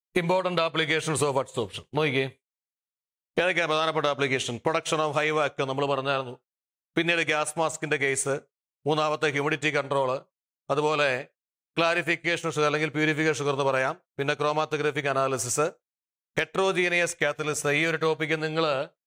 important applications of adsorption നോക്കിക്കേ ഏതൊക്കെയാണ് പ്രധാനപ്പെട്ട application production of high vacuum നമ്മൾ പറഞ്ഞായിരുന്നു പിന്നീട് ഗ്യാസ് മാസ്കിന്റെ കേസ് മൂന്നാമത്തെ ഹ്യൂമിഡിറ്റി കൺട്രോൾ അതുപോലെ ക്ലാരിഫിക്കേഷൻ ഷുഗർ അല്ലെങ്കിൽ പ്യൂരിഫിക്കേഷൻ ഷുഗർ എന്ന് പറയാം പിന്നെ ക്രോമാത്തോഗ്രഫിക് അനാലിസിസ് ഹെട്രോജീനിയസ് കാത്തലിസ് ഈ ഒരു ടോപ്പിക്ക് നിങ്ങൾ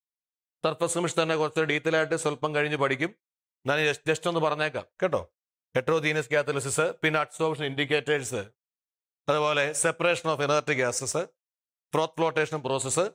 സർഫസ് നിമിഷ് തന്നെ കുറച്ച് ഡീറ്റെയിൽ ആയിട്ട് സ്വല്പം കഴിഞ്ഞ് പഠിക്കും ഞാൻ ജസ്റ്റ് ജസ്റ്റ് ഒന്ന് പറഞ്ഞേക്കാം കേട്ടോ ഹെട്രോജീനിയസ് കാത്തലിസിസ് പിന്നെ അഡ്സോപ്ഷൻ ഇൻഡിക്കേറ്റേഴ്സ് അതുപോലെ separation of inert gases froth flotation process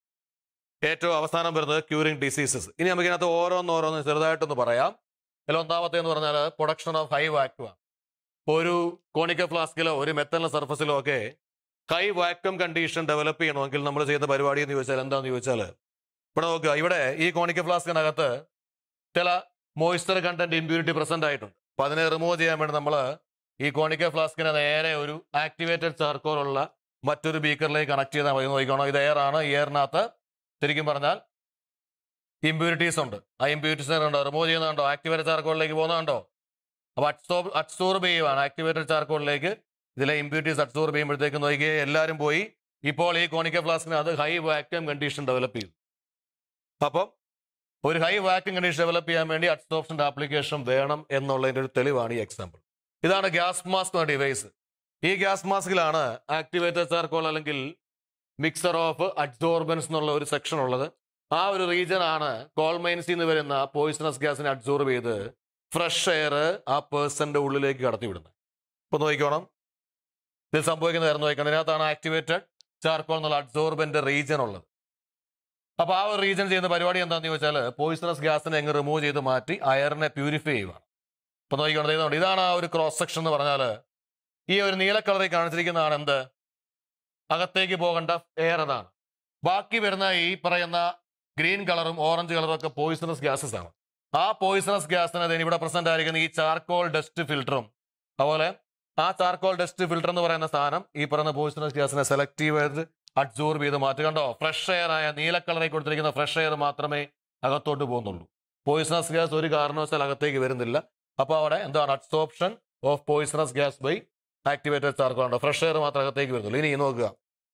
ഏറ്റവും അവസാനം വരുന്നത് ക്യൂറിംഗ് ഡിസീസസ് ഇനി നമുക്ക് ഇതിനകത്ത് ഓരോന്നോരോന്ന് ചെറുതായിട്ടൊന്ന് പറയാം ഇതിൽ ഒന്നാമത്തെ എന്ന് പറഞ്ഞാൽ പ്രൊഡക്ഷൻ ഓഫ് ഹൈ വാക്വ ഒരു കോണിക്ക ഫ്ലാസ്കിലോ ഒരു മെത്തലിന സർഫസിലോ ഒക്കെ ഹൈ വാക്വം കണ്ടീഷൻ ഡെവലപ്പ് ചെയ്യണമെങ്കിൽ നമ്മൾ ചെയ്യുന്ന പരിപാടി എന്ന് ചോദിച്ചാൽ എന്താണെന്ന് ചോദിച്ചാൽ ഇവിടെ നോക്കുക ഇവിടെ ഈ കോണിക്ക ഫ്ലാസ്കിനകത്ത് ചില മോയ്സ്ചർ കണ്ടന്റ് ഇമ്പ്യൂരിറ്റി പ്രസന്റ് ആയിട്ടുണ്ട് അപ്പൊ അതിനെ റിമൂവ് ചെയ്യാൻ വേണ്ടി നമ്മൾ ഈ കോണിക്ക ഫ്ലാസ്കിനെ നേരെ ഒരു ആക്ടിവേറ്റഡ് ചാർക്കോൾ ഉള്ള മറ്റൊരു ബീക്കറിലേക്ക് കണക്ട് ചെയ്താൽ മതി നോക്കിക്കോണം ഇത് എയർ ആണ് ഈ എയറിനകത്ത് ശരിക്കും പറഞ്ഞാൽ ഇമ്പ്യൂരിറ്റീസ് ഉണ്ട് ആ ഇമ്പ്യൂരിറ്റീസ് ഉണ്ടോ റിമൂവ് ചെയ്യുന്നുണ്ടോ ആക്ടിവേറ്റഡ് ചാർക്കോളിലേക്ക് പോകുന്നുണ്ടോ അപ്പൊ അഡ്സോർബ് അഡ്സോർബ് ചെയ്യുവാണ് ആക്ടിവേറ്റഡ് ചാർക്കോളിലേക്ക് ഇതിലെ ഇമ്പ്യൂരിറ്റീസ് അഡ്സോർബ് ചെയ്യുമ്പോഴത്തേക്ക് നോക്കി എല്ലാവരും പോയി ഇപ്പോൾ ഈ കോണിക്ക ഫ്ലാസ്കിന് അത് ഹൈ വാക്യൂം കണ്ടീഷൻ ഡെവലപ്പ് ചെയ്തു അപ്പം ഒരു ഹൈ വാക്യൂം കണ്ടീഷൻ ഡെവലപ്പ് ചെയ്യാൻ വേണ്ടി അഡ്സോപ്ഷന്റെ ആപ്ലിക്കേഷൻ വേണം എന്നുള്ളതിന്റെ ഒരു തെളിവാണ് ഈ എക്സാമ്പിൾ ഇതാണ് ഗ്യാസ് മാസ്ക് എന്ന ഡിവൈസ് ഈ ഗ്യാസ് മാസ്കിലാണ് ആക്ടിവേറ്റഡ് ചാർക്കോൾ അല്ലെങ്കിൽ മിക്സർ ഓഫ് അഡ്സോർബൻസ് എന്നുള്ള ഒരു സെക്ഷൻ ഉള്ളത് ആ ഒരു റീജൻ ആണ് കോൾമൈൻസിൽ നിന്ന് വരുന്ന പോയിസണസ് ഗ്യാസിനെ അഡ്സോർബ് ചെയ്ത് ഫ്രഷ് എയർ ആ പേഴ്സന്റെ ഉള്ളിലേക്ക് കടത്തി വിടുന്നത് ഇപ്പൊ നോക്കിക്കോണം ഇതിൽ സംഭവിക്കുന്ന കാര്യം നോക്കണം ഇതിനകത്താണ് ആക്ടിവേറ്റഡ് ചാർക്കോൾ എന്നുള്ള അഡ്സോർബന്റെ റീജൻ ഉള്ളത് അപ്പൊ ആ ഒരു റീജൻ ചെയ്യുന്ന പരിപാടി എന്താണെന്ന് ചോദിച്ചാൽ പോയിസണസ് ഗ്യാസിനെ എങ്ങ് റിമൂവ് ചെയ്ത് മാറ്റി അയറിനെ പ്യൂരിഫൈ ചെയ്യുവാണ് ഇപ്പൊ നോക്കിക്കൊണ്ട് ചെയ്യുന്നുണ്ട് ഇതാണ് ആ ഒരു ക്രോസ് സെക്ഷൻ എന്ന് പറഞ്ഞാൽ ഈ ഒരു നീല കളറിൽ കാണിച്ചിരിക്കുന്നതാണ് എന്ത് അകത്തേക്ക് പോകേണ്ട എയർ അതാണ് ബാക്കി വരുന്ന ഈ പറയുന്ന ഗ്രീൻ കളറും ഓറഞ്ച് കളറും ഒക്കെ പോയിസണസ് ഗ്യാസസ് ആണ് ആ പോയിസണസ് ഗ്യാസിന് അതിന് ഇവിടെ പ്രസന്റ് ആയിരിക്കുന്ന ഈ ചാർക്കോൾ ഡസ്റ്റ് ഫിൽറ്ററും അതുപോലെ ആ ചാർക്കോൾ ഡസ്റ്റ് ഫിൽറ്റർ എന്ന് പറയുന്ന സാധനം ഈ പറയുന്ന പോയിസണസ് ഗ്യാസിനെ സെലക്റ്റീവ് ചെയ്ത് അഡ്സോർബ് ചെയ്ത് മാറ്റി കണ്ടോ ഫ്രഷ് എയർ ആയ നീല കളറിൽ കൊടുത്തിരിക്കുന്ന ഫ്രഷ് എയർ മാത്രമേ അകത്തോട്ട് പോകുന്നുള്ളൂ പോയിസണസ് ഗ്യാസ് ഒരു കാരണവശാൽ അകത്തേക്ക് വരുന്നില്ല അപ്പൊ അവിടെ എന്താണ് adsorption of poisonous gas by activated charcoal ഉണ്ടോ ഫ്രഷ് എയർ മാത്രം അകത്തേക്ക് വരുന്നുള്ളൂ ഇനി നോക്കുക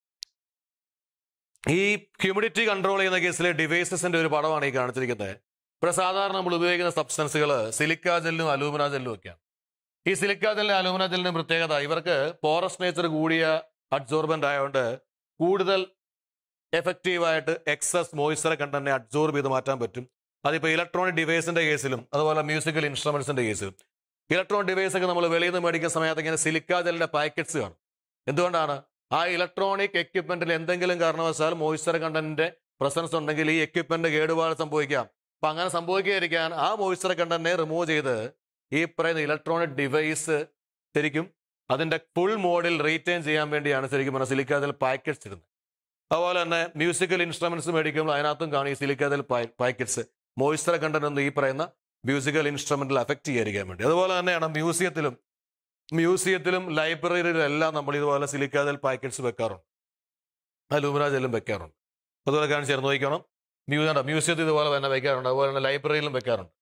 ഈ ഹ്യൂമിഡിറ്റി കൺട്രോൾ ചെയ്യുന്ന കേസിലെ ഡിവൈസസിന്റെ ഒരു പടമാണ് ഈ കാണിച്ചിരിക്കുന്നത് ഇവിടെ സാധാരണ നമ്മൾ ഉപയോഗിക്കുന്ന സബ്സ്റ്റൻസുകൾ സിലിക്ക ജെല്ലും അലൂമിന ജെല്ലും ഒക്കെയാണ് ഈ സിലിക്ക ജെല്ലിനും അലൂമിന ജെല്ലിനും പ്രത്യേകത ഇവർക്ക് പോറസ് നേച്ചർ കൂടിയ അഡ്സോർബന്റ് ആയതുകൊണ്ട് കൂടുതൽ എഫക്റ്റീവായിട്ട് എക്സസ് മോയ്സ്ചർ കണ്ടന്റിനെ അഡ്സോർബ് ചെയ്ത് മാറ്റാൻ പറ്റും അതിപ്പോൾ ഇലക്ട്രോണിക് ഡിവൈസിന്റെ കേസിലും അതുപോലെ മ്യൂസിക്കൽ ഇൻസ്ട്രുമെന്റ്സിന്റെ കേസിലും ഇലക്ട്രോണിക് ഡിവൈസ് ഒക്കെ നമ്മൾ വെളിയിൽ നിന്ന് മേടിക്കുന്ന സമയത്ത് ഇങ്ങനെ സിലിക്ക ജെല്ലിന്റെ പാക്കറ്റ്സ് കാണും എന്തുകൊണ്ടാണ് ആ ഇലക്ട്രോണിക് എക്യുപ്മെന്റിൽ എന്തെങ്കിലും കാരണവശാൽ മോയ്സ്ചർ കണ്ടന്റിന്റെ പ്രസൻസ് ഉണ്ടെങ്കിൽ ഈ എക്യുപ്മെന്റ് കേടുപാട് സംഭവിക്കാം അപ്പൊ അങ്ങനെ സംഭവിക്കാതിരിക്കാൻ ആ മോയ്സ്ചർ കണ്ടന്റിനെ റിമൂവ് ചെയ്ത് ഈ പറയുന്ന ഇലക്ട്രോണിക് ഡിവൈസ് ശരിക്കും അതിന്റെ ഫുൾ മോഡിൽ റീറ്റെയിൻ ചെയ്യാൻ വേണ്ടിയാണ് ശരിക്കും പറഞ്ഞാൽ സിലിക്കാതിൽ പാക്കറ്റ്സ് ഇടുന്നത് അതുപോലെ തന്നെ മ്യൂസിക്കൽ ഇൻസ്ട്രുമെന്റ്സ് മേടിക്കുമ്പോൾ അതിനകത്തും കാണും ഈ സിലിക്കാതിൽ പാക്കറ്റ്സ് മോയ്സ്ചർ കണ്ടന്റ് ഒന്നും ഈ പറയുന്ന മ്യൂസിക്കൽ ഇൻസ്ട്രുമെന്റിൽ അഫക്ട് ചെയ്യാതിരിക്കാൻ വേണ്ടി അതുപോലെ തന്നെയാണ് മ്യൂസിയത്തിലും മ്യൂസിയത്തിലും ലൈബ്രറിയിലും എല്ലാം നമ്മൾ ഇതുപോലെ സിലിക്കാതിൽ പാക്കറ്റ്സ് വെക്കാറുണ്ട് അലൂമിന ജെല്ലും വെക്കാറുണ്ട് അതുപോലെ കാണിച്ചു തരുന്നു നോക്കണം മ്യൂസിയം മ്യൂസിയത്തിൽ ഇതുപോലെ തന്നെ വെക്കാറുണ്ട് അതുപോലെ തന്നെ ലൈബ്രറിയിലും വെക്കാറുണ്ട്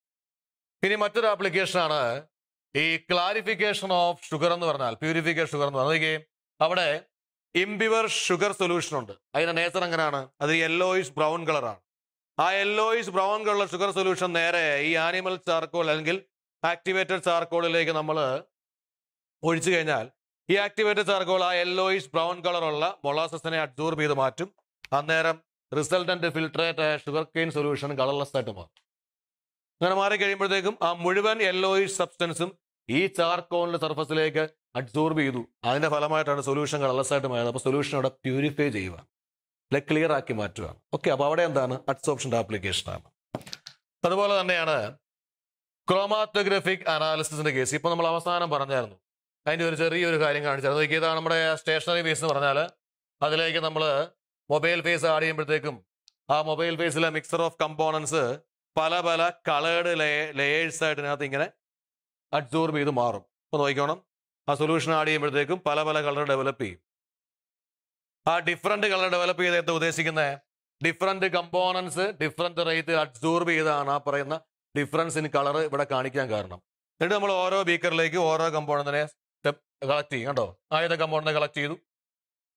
ഇനി മറ്റൊരു ആപ്ലിക്കേഷനാണ് ഈ ക്ലാരിഫിക്കേഷൻ ഓഫ് ഷുഗർ എന്ന് പറഞ്ഞാൽ പ്യൂരിഫിക്കേഷൻ ഷുഗർ എന്ന് പറഞ്ഞാൽ അവിടെ ഇംബിവർ ഷുഗർ സൊല്യൂഷൻ ഉണ്ട് അതിന്റെ നേച്ചർ എങ്ങനെയാണ് അത് യെല്ലോയിഷ് ബ്രൗൺ കളറാണ് ആ yellowish brown colour sugar solution നേരെ ഈ ആനിമൽ ചാർക്കോൾ അല്ലെങ്കിൽ ആക്ടിവേറ്റഡ് ചാർക്കോളിലേക്ക് നമ്മൾ ഒഴിച്ചു കഴിഞ്ഞാൽ ഈ ആക്ടിവേറ്റഡ് ചാർക്കോൾ ആ യെല്ലോയിഷ് ബ്രൗൺ കളറുള്ള മൊളാസസിനെ അബ്സോർബ് ചെയ്ത് മാറ്റും അന്നേരം റിസൾട്ടന്റ് ഫിൽട്രേറ്റ് ആയ ഷുഗർ കെയിൻ സൊല്യൂഷൻ കളർലെസ് ആയിട്ട് മാറും അങ്ങനെ മാറി കഴിയുമ്പോഴത്തേക്കും ആ മുഴുവൻ യെല്ലോയിഷ് സബ്സ്റ്റൻസും ഈ ചാർക്കോളിന്റെ സർഫസിലേക്ക് അബ്സോർബ് ചെയ്തു അതിന്റെ ഫലമായിട്ടാണ് സൊല്യൂഷൻ കളർലെസ് ആയിട്ട് മാറുന്നത് അപ്പോൾ സൊല്യൂഷൻ അവിടെ പ്യൂരിഫൈ ചെയ്യുക അല്ലെ ക്ലിയർ ആക്കി മാറ്റുകയാണ് ഓക്കെ അപ്പോൾ അവിടെ എന്താണ് അഡ്സോപ്ഷന്റെ ആപ്ലിക്കേഷൻ ആണ് അതുപോലെ തന്നെയാണ് ക്രോമാറ്റോഗ്രഫിക് അനാലിസിസിന്റെ കേസ് ഇപ്പൊ നമ്മൾ അവസാനം പറഞ്ഞായിരുന്നു അതിന്റെ ഒരു ചെറിയൊരു കാര്യം കാണിച്ചായിരുന്നു നോക്കിയേ, ഇതാണ് നമ്മുടെ സ്റ്റേഷനറി ഫേസ് എന്ന് പറഞ്ഞാൽ അതിലേക്ക് നമ്മൾ മൊബൈൽ ഫേസ് ആഡ് ചെയ്യുമ്പോഴത്തേക്കും ആ മൊബൈൽ ഫേസിലെ മിക്സർ ഓഫ് കമ്പോണൻസ് പല പല കളേർഡ് ലെയേഴ്സ് ആയിട്ട് ഇതിനകത്ത് ഇങ്ങനെ അഡ്സോർബ് ചെയ്ത് മാറും അപ്പൊ നോക്കിക്കോണം ആ സൊല്യൂഷൻ ആഡ് ചെയ്യുമ്പോഴത്തേക്കും പല പല കളർ ഡെവലപ്പ് ചെയ്യും ആ ഡിഫറെന്റ് കളർ ഡെവലപ്പ് ചെയ്ത് എന്താ ഉദ്ദേശിക്കുന്നത് different components different rate adsorb ചെയ്താണ് ആ പറയുന്ന ഡിഫറൻസ് ഇൻ കളർ ഇവിടെ കാണിക്കാൻ കാരണം എന്നിട്ട് നമ്മൾ ഓരോ ബീക്കറിലേക്ക് ഓരോ കമ്പോണന്റിനെ കളക്ട് ചെയ്യും കണ്ടോ ആദ്യത്തെ കമ്പോണന്റിനെ കളക്ട് ചെയ്തു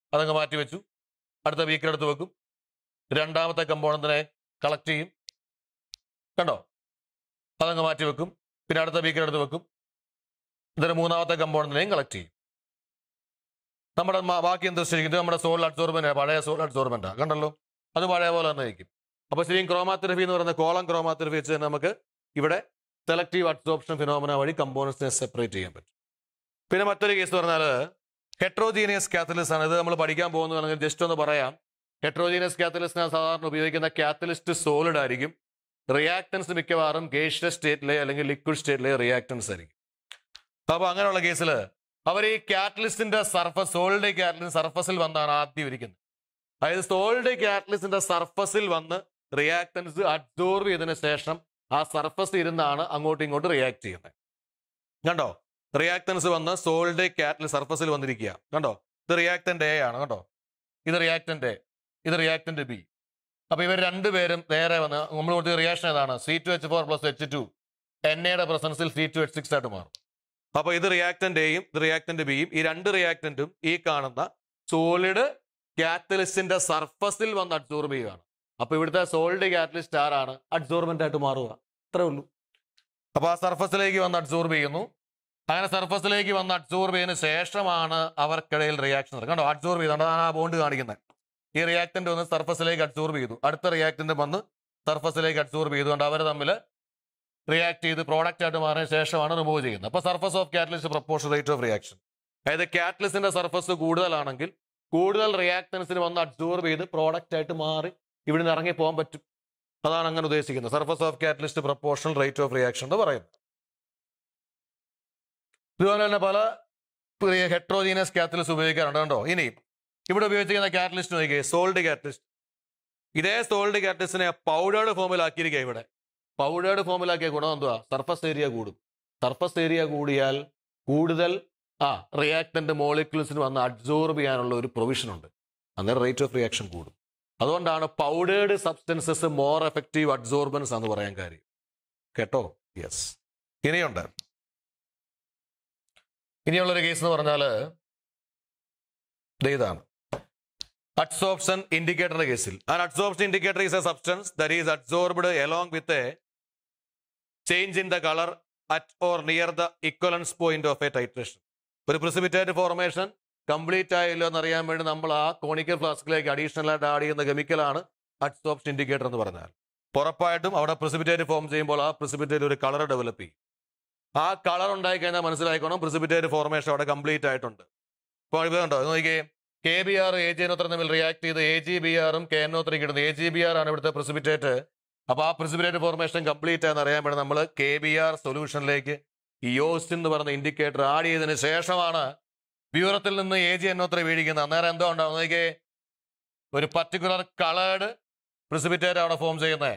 അതങ്ങ് മാറ്റി വെച്ചു അടുത്ത ബീക്കർ എടുത്ത് വെക്കും രണ്ടാമത്തെ കമ്പോണന്റിനെ കളക്ട് ചെയ്യും കണ്ടോ അതങ്ങ് മാറ്റി വെക്കും പിന്നെ അടുത്ത ബീക്കർ എടുത്ത് വെക്കും എന്നിട്ട് മൂന്നാമത്തെ കമ്പോണന്റിനെയും കളക്ട് ചെയ്യും നമ്മുടെ മ- ബാക്കി എന്ത് ശരിക്കും ഇത് നമ്മുടെ സോൾ അബ്സോർബൻ്റ് പഴയ സോൾ അബ്സോർബൻ്റാ കണ്ടല്ലോ അത് പഴയ പോലെ തന്നെ ഇരിക്കും അപ്പോൾ ശരിക്കും ക്രോമാതെറപ്പി എന്ന് പറയുന്ന കോളം ക്രോമാതെറപ്പി വെച്ച് തന്നെ നമുക്ക് ഇവിടെ സെലക്റ്റീവ് അബ്സോർപ്ഷൻ ഫിനോമിന വഴി കമ്പോണൻസിനെ സെപ്പറേറ്റ് ചെയ്യാൻ പറ്റും പിന്നെ മറ്റൊരു കേസ് പറഞ്ഞാൽ ഹെട്രോജീനിയസ് കാത്തലിസ്റ്റ് ആണ് ഇത് നമ്മൾ പഠിക്കാൻ പോകുന്നതാണെങ്കിൽ ജസ്റ്റ് ഒന്ന് പറയാം ഹെട്രോജീനിയസ് കാത്തലിസ്റ്റിനെ സാധാരണ ഉപയോഗിക്കുന്ന കാത്തലിസ്റ്റ് സോളിഡ് ആയിരിക്കും റിയാക്ടൻസ് മിക്കവാറും ഗേഷ്യസ് സ്റ്റേറ്റിലെ അല്ലെങ്കിൽ ലിക്വിഡ് സ്റ്റേറ്റിലെ റിയാക്ടൻസ് ആയിരിക്കും അപ്പോൾ അങ്ങനെയുള്ള കേസിൽ അവർ ഈ കാറ്റലിസ്റ്റിന്റെ സർഫസ് സോൾഡ് കാറ്റലിസ്റ്റ് സർഫസിൽ വന്നാണ് ആദ്യം ഇരിക്കുന്നത് അതായത് സോൾഡ് കാറ്റലിസ്റ്റിന്റെ സർഫസിൽ വന്ന് റിയാക്ടൻസ് അബ്സോർവ് ചെയ്തതിനു ശേഷം ആ സർഫസ് ഇരുന്നാണ് അങ്ങോട്ടും ഇങ്ങോട്ടും റിയാക്ട് ചെയ്യുന്നത് കണ്ടോ റിയാക്ടൻസ് വന്ന് സോൾഡ് കാറ്റൽ സർഫസിൽ വന്നിരിക്കുക കണ്ടോ ഇത് റിയാക്ടന്റ് എ ആണ് കണ്ടോ ഇത് റിയാക്ടന്റ് എ ഇത് റിയാക്ടന്റ് ബി അപ്പൊ ഇവർ രണ്ടുപേരും നേരെ വന്ന് നമ്മൾ കൊടുത്ത റിയാക്ഷൻ ഏതാണ് C two H four plus H two N എയുടെ പ്രസൻസിൽ സി ടു എച്ച് സിക്സ് ആയിട്ട് മാറും അപ്പൊ ഇത് റിയാക്ടന്റ് എയും ഇത് റിയാക്ടന്റ് ബിയും ഈ രണ്ട് റിയാക്ടന്റും ഈ കാണുന്ന സോളിഡ് കാറ്റലിസ്റ്റിന്റെ സർഫസിൽ വന്ന് അബ്സോർബ് ചെയ്യുകയാണ് അപ്പൊ ഇവിടുത്തെ സോളിഡ് കാറ്റലിസ്റ്റ് ആരാണ് അബ്സോർബന്റ് ആയിട്ട് മാറുക അത്രേ ഉള്ളൂ അപ്പൊ ആ സർഫസിലേക്ക് വന്ന് അബ്സോർബ് ചെയ്യുന്നു അങ്ങനെ സർഫസിലേക്ക് വന്ന് അബ്സോർബ് ചെയ്തതിനു ശേഷമാണ് അവർക്കിടയിൽ റിയാക്ഷൻ നടക്കുന്നത് കണ്ടോ അബ്സോർബ് ചെയ്തുകൊണ്ട് അതാണ് ആ ബോണ്ട് കാണിക്കുന്നത് ഈ റിയാക്ടന്റ് വന്ന് സർഫസിലേക്ക് അബ്സോർബ് ചെയ്തു അടുത്ത റിയാക്ടന്റ് വന്ന് സർഫസിലേക്ക് അബ്സോർബ് ചെയ്തുകൊണ്ട് അവർ തമ്മിൽ റിയാക്ട് ചെയ്ത് പ്രോഡക്റ്റ് ആയിട്ട് മാറിയ ശേഷമാണ് റിമൂവ് ചെയ്യുന്നത് അപ്പൊ surface of catalyst proportion rate of reaction അതായത് കാറ്റലിസ്റ്റിന്റെ സർഫസ് കൂടുതലാണെങ്കിൽ കൂടുതൽ റിയാക്ടൻസിന് വന്ന് അബ്സോർബ് ചെയ്ത് പ്രോഡക്റ്റ് ആയിട്ട് മാറി ഇവിടുന്ന് ഇറങ്ങി പോകാൻ പറ്റും അതാണ് അങ്ങനെ ഉദ്ദേശിക്കുന്നത് surface of catalyst proportional rate of reaction എന്ന് പറയുന്നത് ഇതുപോലെ തന്നെ പല ഹെട്രോജീനിയസ് കാറ്റലിസ്റ്റ് ഉപയോഗിക്കാറുണ്ട് കണ്ടോ ഇനി ഇവിടെ ഉപയോഗിച്ചിരിക്കുന്ന കാറ്റലിസ്റ്റ് നോക്കിയേ സോൾഡ് കാറ്റലിസ്റ്റ് ഇതേ സോൾഡ് കാറ്റലിസ്റ്റിനെ പൗഡേർഡ് ഫോമിലാക്കിയിരിക്കുക ഇവിടെ പൗഡേർഡ് ഫോമിലാക്കിയ ഗുണം എന്തുവാ സർഫസ് ഏരിയ കൂടും സർഫസ് ഏരിയ കൂടിയാൽ കൂടുതൽ ആ റിയാക്ടന്റ് മോളിക്യൂൾസിന് വന്ന് അബ്സോർബ് ചെയ്യാനുള്ള ഒരു പ്രൊവിഷൻ ഉണ്ട് അന്നേരം റേറ്റ് ഓഫ് റിയാക്ഷൻ കൂടും അതുകൊണ്ടാണ് powdered substances more effective absorbents എന്ന് പറയാൻ കാര്യം കേട്ടോ യെസ് ഇനിയുണ്ട് ഇനിയുള്ളൊരു കേസ് എന്ന് പറഞ്ഞാൽ ഇതാണ് അഡ്സോപ്ഷൻ ഇൻഡിക്കേറ്ററിന്റെ കേസിൽ an adsorption indicator is a substance that is adsorbed along with a change in the colour at or near the equivalence point of a titration ഒരു പ്രിസിപിറ്റേറ്റ് ഫോർമേഷൻ കംപ്ലീറ്റ് ആയില്ലോ എന്നറിയാൻ വേണ്ടി നമ്മൾ ആ കോണിക്കൽ ഫ്ലാസ്കിലേക്ക് അഡീഷണൽ ആയിട്ട് ആഡ് ചെയ്യുന്ന കെമിക്കലാണ് അഡ്സോപ്ഷൻ ഇൻഡിക്കേറ്റർ എന്ന് പറഞ്ഞാൽ ഉറപ്പായിട്ടും അവിടെ പ്രിസിപിറ്റേറ്റ് ഫോം ചെയ്യുമ്പോൾ ആ പ്രിസിപിറ്റേറ്റ് ഒരു കളർ ഡെവലപ്പ് ചെയ്യും ആ കളർ ഉണ്ടായി കഴിഞ്ഞാൽ മനസ്സിലാക്കണം പ്രിസിപിറ്റേറ്റ് ഫോർമേഷൻ അവിടെ കംപ്ലീറ്റ് ആയിട്ടുണ്ട് ഇപ്പോൾ ഇത് കണ്ടോ ഇത് നോക്കിയേ K B R A G എന്നോത്ര തമ്മിൽ റിയാക്ട് ചെയ്ത് എ ജി ബി ആറും കെ എന്നോത്രയും കിട്ടുന്നത് എ ജി ബി ആർ ആണ് ഇവിടുത്തെ പ്രിസിപിറ്റേറ്റ് അപ്പൊ ആ പ്രിസിപിറ്റേറ്റ് ഫോർമേഷൻ കംപ്ലീറ്റ് ആണെന്ന് അറിയാൻ വേണ്ടി നമ്മൾ കെ ബി ആർ സൊല്യൂഷനിലേക്ക് ഇയോസ്റ്റ് എന്ന് പറഞ്ഞ ഇൻഡിക്കേറ്റർ ആഡ് ചെയ്തതിന് ശേഷമാണ് വ്യൂറത്തിൽ നിന്ന് എ ജി എന്നോത്ര വീഴിക്കുന്നത് അന്നേരം എന്തോ ഉണ്ടാവും നോക്കിയേ ഒരു പർട്ടിക്കുലർ കളേർഡ് പ്രിസിപിറ്റേറ്റ് അവിടെ ഫോം ചെയ്യുന്നത്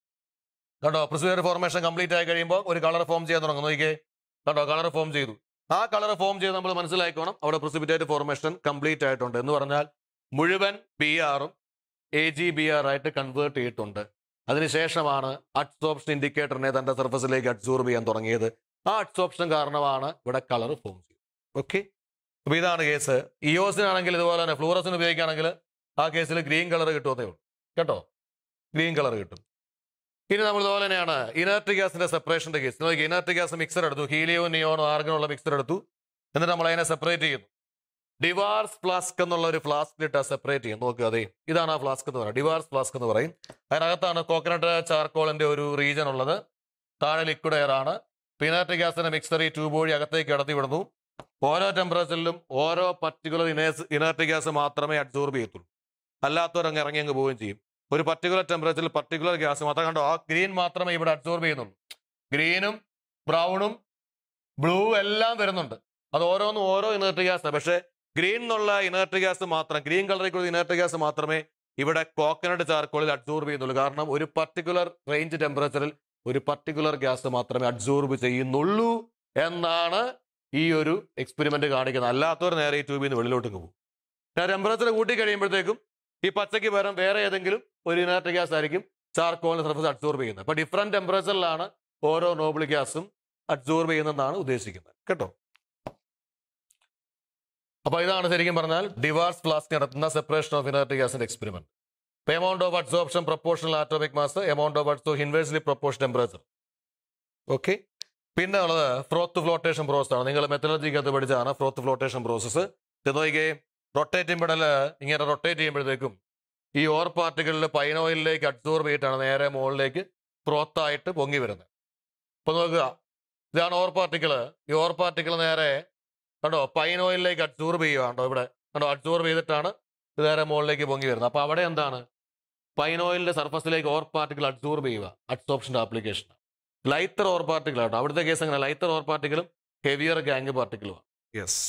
കണ്ടോ പ്രിസിപിറ്റേറ്റ് ഫോർമേഷൻ കംപ്ലീറ്റ് ആയി കഴിയുമ്പോൾ ഒരു കളർ ഫോം ചെയ്യാൻ തുടങ്ങും നോക്കിയേ കണ്ടോ കളർ ഫോം ചെയ്തു ആ കളർ ഫോം ചെയ്ത് നമ്മൾ മനസ്സിലാക്കണം അവിടെ പ്രിസിപിറ്റേറ്റ് ഫോർമേഷൻ കംപ്ലീറ്റ് ആയിട്ടുണ്ട് എന്ന് പറഞ്ഞാൽ മുഴുവൻ ബി ആറും എ ജി ബി ആർ ആയിട്ട് കൺവേർട്ട് ചെയ്തിട്ടുണ്ട് അതിനുശേഷമാണ് അഡ്സോപ്ഷൻ ഇൻഡിക്കേറ്ററിനെ തന്റെ സർഫസിലേക്ക് അഡ്സോർബ് ചെയ്യാൻ തുടങ്ങിയത് ആ അഡ്സോപ്ഷൻ കാരണമാണ് ഇവിടെ കളർ ഫോം ചെയ്തത് ഓക്കെ അപ്പൊ ഇതാണ് കേസ് ഇയോസിനാണെങ്കിൽ ഇതുപോലെ തന്നെ ഫ്ലൂറസിന് ഉപയോഗിക്കുകയാണെങ്കിൽ ആ കേസിൽ ഗ്രീൻ കളർ കിട്ടുമതേ ഉള്ളൂ കേട്ടോ ഗ്രീൻ കളർ കിട്ടും ഇനി നമ്മൾ ഇതുപോലെ തന്നെയാണ് ഇനർട്ട് ഗ്യാസിന്റെ സെപ്പറേഷന്റെ കേസ് നോക്കി ഇനർട്ട് ഗ്യാസ് മിക്സർ എടുത്തു ഹീലിയോ നിയോണോ ആർഗനുള്ള മിക്സർ എടുത്തു എന്നിട്ട് നമ്മൾ അതിനെ സെപ്പറേറ്റ് ചെയ്യുന്നു ഡിവാർസ് ഫ്ലാസ്ക് എന്നുള്ള ഒരു ഫ്ലാസ്കിലിട്ട് സെപ്പറേറ്റ് ചെയ്യും നോക്കുക അതെ ഇതാണ് ആ ഫ്ലാസ്ക് എന്ന് പറയുന്നത് ഡിവാർസ് ഫ്ലാസ്ക് എന്ന് പറയും അതിനകത്താണ് കോക്കനട്ട് ചാർക്കോളിന്റെ ഒരു റീജൻ ഉള്ളത് താഴെ ലിക്വിഡ് എയർ ആണ് പിനാറ്റ് ഗ്യാസിന്റെ മിക്സർ ഈ ട്യൂബ് വഴി അകത്തേക്ക് കടത്തി വിടുന്നു ഓരോ ടെമ്പറേച്ചറിലും ഓരോ പർട്ടിക്കുലർ ഇനേഴ്സ് ഇനർട്ട് ഗ്യാസ് മാത്രമേ അബ്സോർബ് ചെയ്യത്തുള്ളൂ അല്ലാത്തവരങ്ങ് ഇറങ്ങി അങ്ങ് പോവുകയും ചെയ്യും ഒരു പർട്ടിക്കുലർ ടെമ്പറേച്ചറിൽ പർട്ടിക്കുലർ ഗ്യാസ് മാത്രം കണ്ടോ ആ ഗ്രീൻ മാത്രമേ ഇവിടെ അബ്സോർബ് ചെയ്യുന്നുള്ളൂ ഗ്രീനും ബ്രൗണും ബ്ലൂ എല്ലാം വരുന്നുണ്ട് അത് ഓരോന്നും ഓരോ ഇനർട്ട് ഗ്യാസ് പക്ഷേ ഗ്രീൻ എന്നുള്ള ഇനർട്ട് ഗ്യാസ് മാത്രം ഗ്രീൻ കളറിൽ ഇനർട്ട് ഗ്യാസ് മാത്രമേ ഇവിടെ കോക്കനട്ട് ചാർക്കോളിൽ അബ്സോർബ് ചെയ്യുന്നുള്ളൂ കാരണം ഒരു പർട്ടിക്കുലർ റേഞ്ച് ടെമ്പറേച്ചറിൽ ഒരു പർട്ടിക്കുലർ ഗ്യാസ് മാത്രമേ അബ്സോർബ് ചെയ്യുന്നുള്ളൂ എന്നാണ് ഈ ഒരു എക്സ്പെരിമെന്റ് കാണിക്കുന്നത് അല്ലാത്തവർ നേരെ ഈ ട്യൂബിൽ നിന്ന് വെളിയിലോട്ട് പോകും ടെമ്പറേച്ചർ കൂട്ടി കഴിയുമ്പോഴത്തേക്കും ഈ പച്ചയ്ക്ക് പകരം വേറെ ഏതെങ്കിലും ഒരു ഇനർട്ട് ഗ്യാസ് ആയിരിക്കും ചാർക്കോളിന് സർഫസ് അബ്സോർബ് ചെയ്യുന്നത് അപ്പൊ ഡിഫറെന്റ് ടെമ്പറേച്ചറിലാണ് ഓരോ നോബിൾ ഗ്യാസും അബ്സോർബ് ചെയ്യുന്നതെന്നാണ് ഉദ്ദേശിക്കുന്നത് കേട്ടോ അപ്പൊ ഇതാണ് ശരിക്കും പറഞ്ഞാൽ ഡിവാർസ് ഫ്ലാസ്ക് നടത്തുന്ന സെപ്പറേഷൻ ഓഫ് ഇനർട്ടിക് acid experiment amount of adsorption proportional atomic mass amount of അഡ്സോ ഇൻവേഴ്സ്ലി പ്രൊപ്പോർഷൻ ടെമ്പറേച്ചർ ഓക്കെ പിന്നെ ഉള്ളത് ഫ്രോത്ത് ഫ്ലോട്ടേഷൻ പ്രോസസ് ആണ് നിങ്ങൾ മെത്തലജിക്കകത്ത് പഠിച്ചതാണ് ഫ്രോത്ത് ഫ്ലോട്ടേഷൻ പ്രോസസ്സ് നോക്കിയേ റൊട്ടേറ്റ് ചെയ്യുമ്പോഴല്ല ഇങ്ങനെ റൊട്ടേറ്റ് ചെയ്യുമ്പോഴത്തേക്കും ഈ ഓർ പാർട്ടികളിൽ പൈനോയിലേക്ക് അഡ്സോർബ് ചെയ്തിട്ടാണ് നേരെ മുകളിലേക്ക് ഫ്രോത്തായിട്ട് പൊങ്ങി വരുന്നത് അപ്പൊ നോക്കുക ഇതാണ് ഓർ പാർട്ടിക്കിൾ ഈ ഓർ പാർട്ടിക്കിൾ നേരെ കണ്ടോ പൈൻ ഓയിലിലേക്ക് അഡ്സോർബ് ചെയ്യുക കണ്ടോ ഇവിടെ കണ്ടോ അഡ്സോർബ് ചെയ്തിട്ടാണ് ഇത് നേരെ മുകളിലേക്ക് പൊങ്ങി വരുന്നത് അപ്പൊ അവിടെ എന്താണ് പൈൻ ഓയിലിന്റെ സർഫസിലേക്ക് ഓർ പാർട്ടിക്കിൾ അഡ്സോർബ് ചെയ്യുക അഡ്സോപ്ഷന്റെ ആപ്ലിക്കേഷൻ ലൈറ്റർ ഓർ പാർട്ടിക്കിൾ ആട്ടോ അവിടുത്തെ കേസ് അങ്ങനെ ലൈറ്റർ ഓർ പാർട്ടിക്കിളും ഹെവിയർ ഗാങ് പാർട്ടിക്കിളും യെസ്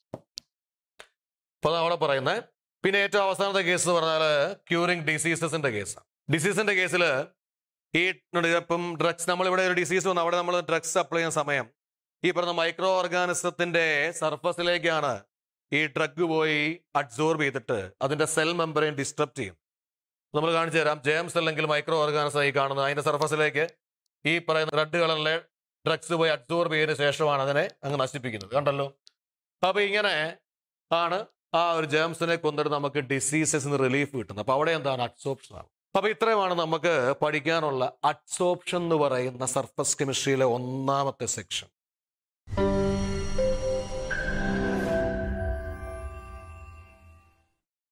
അപ്പൊ അവിടെ പറയുന്നത് പിന്നെ ഏറ്റവും അവസാനത്തെ കേസ് എന്ന് പറഞ്ഞാൽ ക്യൂറിങ് ഡിസീസസിന്റെ കേസാണ് ഡിസീസിന്റെ കേസിൽ ഈ ഇപ്പം ഡ്രഗ്സ് നമ്മളിവിടെ ഒരു ഡിസീസ് വന്നു അവിടെ നമ്മൾ ഡ്രഗ്സ് അപ്ലൈ ചെയ്യുന്ന സമയം ഈ പറഞ്ഞ മൈക്രോ ഓർഗാനിസത്തിന്റെ സർഫസിലേക്കാണ് ഈ ഡ്രഗ് പോയി അബ്സോർബ് ചെയ്തിട്ട് അതിന്റെ സെൽ മെമ്പറേൻ ഡിസ്റ്റർബ് ചെയ്യും നമ്മൾ കാണിച്ചു തരാം ജെംസ് അല്ലെങ്കിൽ മൈക്രോ ഓർഗാനിസം ഈ കാണുന്നത് അതിന്റെ സർഫസിലേക്ക് ഈ പറയുന്ന റെഡ് കളറിലെ ഡ്രഗ്സ് പോയി അബ്സോർബ് ചെയ്തതിനു ശേഷമാണ് അതിനെ അങ്ങ് നശിപ്പിക്കുന്നത് കണ്ടല്ലോ അപ്പൊ ഇങ്ങനെ ആണ് ആ ഒരു ജേംസിനെ കൊന്നിട്ട് നമുക്ക് ഡിസീസസിന് റിലീഫ് കിട്ടുന്നത് അപ്പൊ അവിടെ എന്താണ് അഡ്സോപ്ഷൻ ആണ് അപ്പൊ ഇത്രയുമാണ് നമുക്ക് പഠിക്കാനുള്ള അഡ്സോപ്ഷൻ എന്ന് പറയുന്ന സർഫസ് കെമിസ്ട്രിയിലെ ഒന്നാമത്തെ സെക്ഷൻ